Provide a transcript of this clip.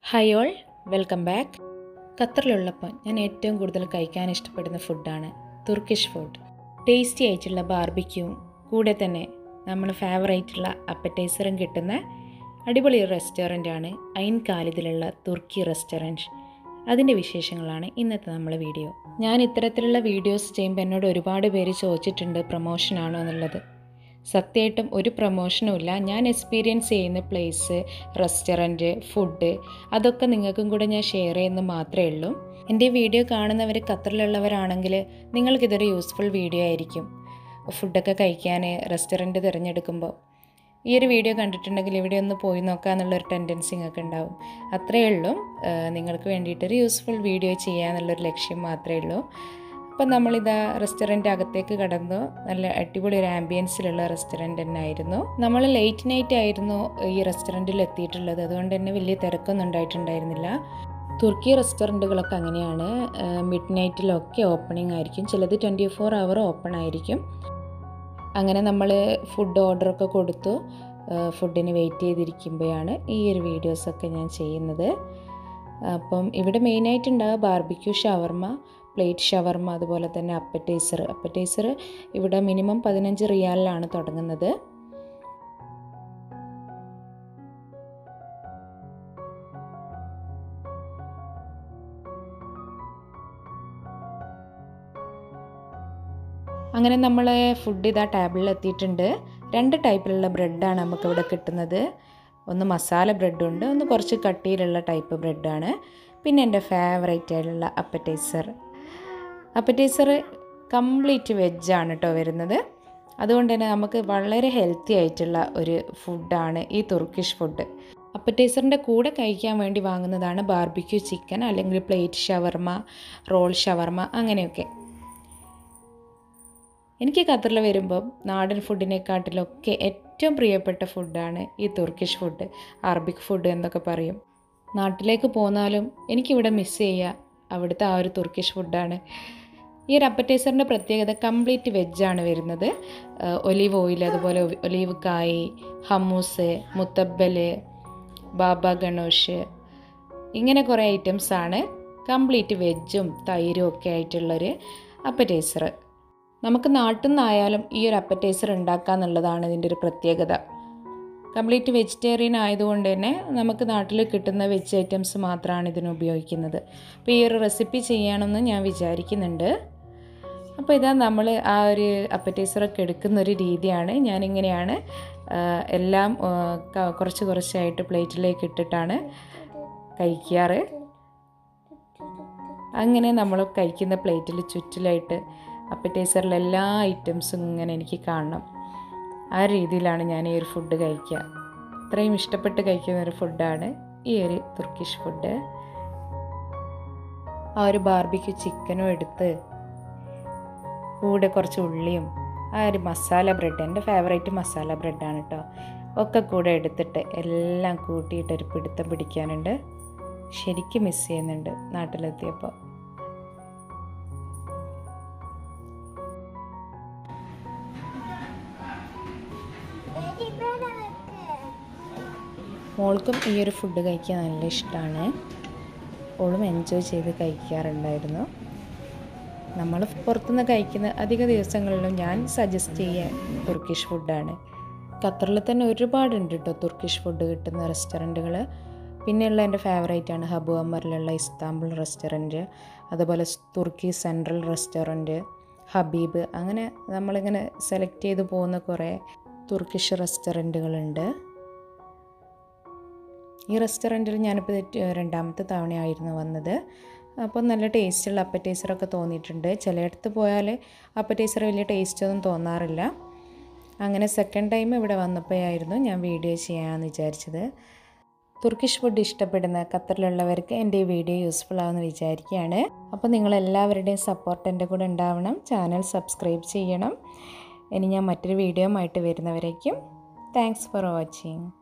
hi all welcome back ഖത്തറിലുള്ളപ്പോൾ ഞാൻ ഏറ്റവും കൂടുതൽ കഴിക്കാൻ ഇഷ്ടപ്പെടുന്ന ഫുഡാണ് തുർക്കിഷ് ഫുഡ് ടേസ്റ്റി ആയിട്ടുള്ള ബാർബിക്യൂവും കൂടെ തന്നെ നമ്മൾ ഫേവറേറ്റുള്ള അപ്പറ്റൈസറും കിട്ടുന്ന അടിപൊളി റെസ്റ്റോറൻ്റാണ് ഐൻ കാലിദിലുള്ള തുർക്കി റെസ്റ്റോറൻറ്റ് അതിൻ്റെ വിശേഷങ്ങളാണ് ഇന്നത്തെ നമ്മളെ വീഡിയോ ഞാൻ ഇത്തരത്തിലുള്ള വീഡിയോസ് ചെയ്യുമ്പോൾ എന്നോട് ഒരുപാട് പേര് ചോദിച്ചിട്ടുണ്ട് പ്രൊമോഷനാണോ എന്നുള്ളത് സത്യമായിട്ടും ഒരു പ്രൊമോഷനും ഇല്ല ഞാൻ എക്സ്പീരിയൻസ് ചെയ്യുന്ന പ്ലേസ് റെസ്റ്റോറൻറ്റ് ഫുഡ് അതൊക്കെ നിങ്ങൾക്കും കൂടെ ഞാൻ ഷെയർ ചെയ്യുന്നത് മാത്രമേ ഉള്ളൂ എൻ്റെ വീഡിയോ കാണുന്നവർ ഖത്തറിലുള്ളവരാണെങ്കിൽ നിങ്ങൾക്കിതൊരു യൂസ്ഫുൾ വീഡിയോ ആയിരിക്കും ഫുഡൊക്കെ കഴിക്കാൻ റെസ്റ്റോറൻറ്റ് തിരഞ്ഞെടുക്കുമ്പോൾ ഈ ഒരു വീഡിയോ കണ്ടിട്ടുണ്ടെങ്കിൽ ഇവിടെ ഒന്ന് പോയി നോക്കാമെന്നുള്ളൊരു ടെൻഡൻസി നിങ്ങൾക്ക് ഉണ്ടാവും അത്രയേ ഉള്ളൂ നിങ്ങൾക്ക് വേണ്ടിയിട്ടൊരു യൂസ്ഫുൾ വീഡിയോ ചെയ്യാന്നുള്ളൊരു ലക്ഷ്യം മാത്രമേ ഉള്ളൂ അപ്പം നമ്മളിതാ റെസ്റ്റോറൻറ്റ് അകത്തേക്ക് കടന്നു നല്ല അടിപൊളി ഒരു ആംബിയൻസിലുള്ള റെസ്റ്റോറൻറ്റ് തന്നെ ആയിരുന്നു നമ്മൾ ലേറ്റ് നൈറ്റ് ആയിരുന്നു ഈ റെസ്റ്റോറൻറ്റിൽ എത്തിയിട്ടുള്ളത് അതുകൊണ്ട് തന്നെ വലിയ തിരക്കൊന്നും ഉണ്ടായിട്ടുണ്ടായിരുന്നില്ല തുർക്കി റെസ്റ്റോറൻറ്റുകളൊക്കെ അങ്ങനെയാണ് മിഡ് നൈറ്റിലൊക്കെ ഓപ്പണിംഗ് ആയിരിക്കും ചിലത് ട്വൻറ്റി ഫോർ അവർ ഓപ്പൺ ആയിരിക്കും അങ്ങനെ നമ്മൾ ഫുഡ് ഓർഡറൊക്കെ കൊടുത്തു ഫുഡിന് വെയിറ്റ് ചെയ്തിരിക്കുമ്പോഴാണ് ഈ ഒരു വീഡിയോസൊക്കെ ഞാൻ ചെയ്യുന്നത് അപ്പം ഇവിടെ മെയിനായിട്ട് ഉണ്ടാകുക ബാർബിക്യൂ ഷവർമ പ്ലേറ്റ് ഷവർമ അതുപോലെ തന്നെ അപ്പറ്റൈസർ അപ്പറ്റൈസർ ഇവിടെ മിനിമം പതിനഞ്ച് റിയാലിലാണ് തുടങ്ങുന്നത് അങ്ങനെ നമ്മൾ ഫുഡ് ഇതാ ടേബിളിൽ എത്തിയിട്ടുണ്ട് രണ്ട് ടൈപ്പിലുള്ള ബ്രെഡാണ് നമുക്കിവിടെ കിട്ടുന്നത് ഒന്ന് മസാല ബ്രെഡുണ്ട് ഒന്ന് കുറച്ച് കട്ടിയിലുള്ള ടൈപ്പ് ബ്രെഡാണ് പിന്നെ എൻ്റെ ഫേവറേറ്റ് ആയിട്ടുള്ള അപ്പറ്റൈസർ അപ്പറ്റൈസർ കംപ്ലീറ്റ് വെജാണ് കേട്ടോ വരുന്നത് അതുകൊണ്ട് തന്നെ നമുക്ക് വളരെ ഹെൽത്തി ആയിട്ടുള്ള ഒരു ഫുഡാണ് ഈ തുർക്കിഷ് ഫുഡ് അപ്പറ്റൈസറിൻ്റെ കൂടെ കഴിക്കാൻ വേണ്ടി വാങ്ങുന്നതാണ് ബാർബിക്യൂ ചിക്കൻ അല്ലെങ്കിൽ പ്ലേറ്റ് ഷവർമ റോൾ ഷവർമ അങ്ങനെയൊക്കെ എനിക്ക് ഖത്തറിൽ വരുമ്പം നാടൻ ഫുഡിനെക്കാട്ടിലൊക്കെ ഏറ്റവും പ്രിയപ്പെട്ട ഫുഡാണ് ഈ തുർക്കിഷ് ഫുഡ് അറബിക് ഫുഡ് എന്നൊക്കെ പറയും നാട്ടിലേക്ക് പോന്നാലും എനിക്കിവിടെ മിസ് ചെയ്യുക അവിടുത്തെ ആ ഒരു തുർക്കിഷ് ഫുഡാണ് ഈ ഒരു അപ്പറ്റൈസറിൻ്റെ പ്രത്യേകത കംപ്ലീറ്റ് വെജാണ് വരുന്നത് ഒലീവ് ഓയിൽ അതുപോലെ ഒലീവ് കായ് ഹമ്മൂസ് മുത്തബൽ ബാബ ഗണോഷ് ഇങ്ങനെ കുറേ ഐറ്റംസാണ് കംപ്ലീറ്റ് വെജും തൈരും ഒക്കെ ആയിട്ടുള്ളൊരു അപ്പറ്റൈസർ നമുക്ക് നാട്ടിൽ നിന്നായാലും ഈ ഒരു അപ്പറ്റൈസർ ഉണ്ടാക്കുക എന്നുള്ളതാണ് ഇതിൻ്റെ ഒരു പ്രത്യേകത കംപ്ലീറ്റ് വെജിറ്റേറിയൻ ആയതുകൊണ്ട് തന്നെ നമുക്ക് നാട്ടിൽ കിട്ടുന്ന വെജ് ഐറ്റംസ് മാത്രമാണ് ഇതിന് ഉപയോഗിക്കുന്നത് അപ്പോൾ ഈ ഒരു റെസിപ്പി ചെയ്യണമെന്ന് ഞാൻ വിചാരിക്കുന്നുണ്ട് അപ്പോൾ ഇതാ നമ്മൾ ആ ഒരു അപ്പറ്റൈസറൊക്കെ എടുക്കുന്ന ഒരു രീതിയാണ് ഞാനിങ്ങനെയാണ് എല്ലാം കുറച്ച് കുറച്ചായിട്ട് പ്ലേറ്റിലേക്ക് ഇട്ടിട്ടാണ് കഴിക്കാറ് അങ്ങനെ നമ്മൾ കഴിക്കുന്ന പ്ലേറ്റിൽ ചുറ്റിലായിട്ട് അപ്പറ്റൈസറിൽ എല്ലാ ഐറ്റംസും ഇങ്ങനെ എനിക്ക് കാണണം ആ രീതിയിലാണ് ഞാൻ ഈ ഒരു ഫുഡ് കഴിക്കുക അത്രയും ഇഷ്ടപ്പെട്ട് കഴിക്കുന്ന ഒരു ഫുഡാണ് ഈ ഒരു തുർക്കിഷ് ഫുഡ് ആ ഒരു ബാർബിക്ക് ചിക്കനും എടുത്ത് കൂടെ കുറച്ച് ഉള്ളിയും ആ ഒരു മസാല ബ്രെഡ് എൻ്റെ ഫേവറേറ്റ് മസാല ബ്രെഡാണ് കേട്ടോ ഒക്കെ കൂടെ എടുത്തിട്ട് എല്ലാം കൂട്ടിയിട്ടൊരു പിടുത്തം പിടിക്കാനുണ്ട് ശരിക്കും മിസ് ചെയ്യുന്നുണ്ട് നാട്ടിലെത്തിയപ്പോൾ മോൾക്കും ഈ ഒരു ഫുഡ് കഴിക്കാൻ നല്ല ഇഷ്ടമാണ് ഓളും എൻജോയ് ചെയ്ത് കഴിക്കാറുണ്ടായിരുന്നു നമ്മൾ പുറത്തുനിന്ന് കഴിക്കുന്ന അധിക ദിവസങ്ങളിലും ഞാൻ സജസ്റ്റ് ചെയ്യാൻ തുർക്കിഷ് ഫുഡാണ് ഖത്തറിൽ തന്നെ ഒരുപാടുണ്ട് കേട്ടോ തുർക്കിഷ് ഫുഡ് കിട്ടുന്ന റെസ്റ്റോറൻറ്റുകൾ പിന്നെയുള്ള എൻ്റെ ഫേവറേറ്റ് ആണ് ഹബു അമറിലുള്ള ഇസ്താംബുൾ റെസ്റ്റോറൻറ്റ് അതുപോലെ തുർക്കി സെൻട്രൽ റെസ്റ്റോറൻറ്റ് ഹബീബ് അങ്ങനെ നമ്മളിങ്ങനെ സെലക്ട് ചെയ്ത് പോകുന്ന കുറേ തുർക്കിഷ് റെസ്റ്റോറൻറ്റുകളുണ്ട് ഈ റെസ്റ്റോറൻറ്റിൽ ഞാനിപ്പോൾ രണ്ടാമത്തെ തവണയായിരുന്നു വന്നത് അപ്പോൾ നല്ല ടേസ്റ്റുള്ള അപ്പറ്റൈസറൊക്കെ തോന്നിയിട്ടുണ്ട് ചിലയിടത്ത് പോയാൽ അപ്പറ്റൈസർ വലിയ ടേസ്റ്റൊന്നും തോന്നാറില്ല അങ്ങനെ സെക്കൻഡ് ടൈം ഇവിടെ വന്നപ്പോഴായിരുന്നു ഞാൻ വീഡിയോ ചെയ്യാമെന്ന് വിചാരിച്ചത് തുർക്കിഷ് ഫുഡ് ഇഷ്ടപ്പെടുന്ന ഖത്തറിലുള്ളവർക്ക് എൻ്റെ ഈ വീഡിയോ യൂസ്ഫുൾ ആവുമെന്ന് വിചാരിക്കുകയാണ് അപ്പോൾ നിങ്ങളെല്ലാവരുടെയും സപ്പോർട്ട് എൻ്റെ കൂടെ ഉണ്ടാവണം ചാനൽ സബ്സ്ക്രൈബ് ചെയ്യണം ഇനി ഞാൻ മറ്റൊരു വീഡിയോ ആയിട്ട് വരുന്നവരേക്കും താങ്ക്സ് ഫോർ വാച്ചിങ്